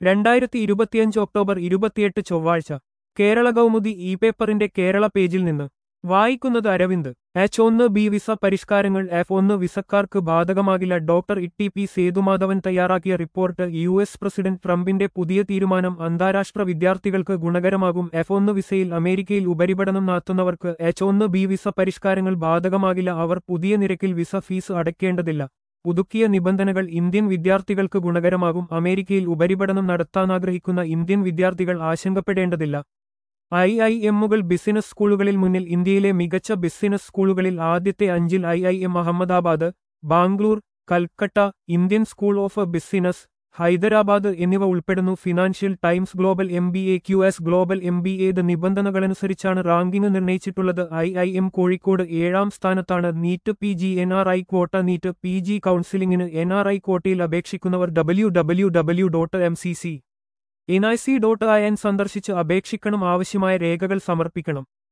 രണ്ടായിരത്തി ഇരുപത്തിയഞ്ച് ഒക്ടോബർ ഇരുപത്തിയെട്ട് ചൊവ്വാഴ്ച കേരള കൗമുദി ഇ പേപ്പറിന്റെ കേരള പേജിൽ നിന്ന് വായിക്കുന്നത് അരവിന്ദ് എച്ച് ഒന്ന് ബി വിസ പരിഷ്കാരങ്ങൾ എഫ് ഒന്ന് വിസക്കാർക്ക് ബാധകമാകില്ല ഡോക്ടർ ഇട്ടി പി സേതുമാധവൻ തയ്യാറാക്കിയ റിപ്പോർട്ട് യു എസ് പ്രസിഡന്റ് ട്രംപിന്റെ പുതിയ തീരുമാനം അന്താരാഷ്ട്ര വിദ്യാർത്ഥികൾക്ക് ഗുണകരമാകും എഫ് ഒന്ന് വിസയിൽ അമേരിക്കയിൽ ഉപരിപഠനം നടത്തുന്നവർക്ക് എച്ച് ഒന്ന് ബി വിസ പരിഷ്കാരങ്ങൾ ബാധകമാകില്ല അവർ പുതിയ നിരക്കിൽ വിസ ഫീസ് അടയ്ക്കേണ്ടതില്ല പുതുക്കിയ നിബന്ധനകൾ ഇന്ത്യൻ വിദ്യാർത്ഥികൾക്ക് ഗുണകരമാകും അമേരിക്കയിൽ ഉപരിപഠനം നടത്താനാഗ്രഹിക്കുന്ന ഇന്ത്യൻ വിദ്യാർത്ഥികൾ ആശങ്കപ്പെടേണ്ടതില്ല ഐ ഐ എമ്മുകൾ ബിസിനസ് സ്കൂളുകളിൽ മുന്നിൽ ഇന്ത്യയിലെ മികച്ച ബിസിനസ് സ്കൂളുകളിൽ ആദ്യത്തെ അഞ്ചിൽ I I M Ahmedabad Bangalore Calcutta Indian school of business Hyderabad എന്നിവ ഉൾപ്പെടുന്നു financial times global M B A Q S global M B എത് നിബന്ധനകളനുസരിച്ചാണ് റാങ്കിംഗ് നിർണയിച്ചിട്ടുള്ളത് ഐ ഐ എം കോഴിക്കോട് ഏഴാം സ്ഥാനത്താണ് NEET P G N R I quota NEET P G കൗൺസിലിംഗിന് N R I ക്വോട്ടയിൽ അപേക്ഷിക്കുന്നവർ W W W dot M C C N I C dot I N സന്ദർശിച്ച് അപേക്ഷിക്കണം ആവശ്യമായ രേഖകൾ സമർപ്പിക്കണം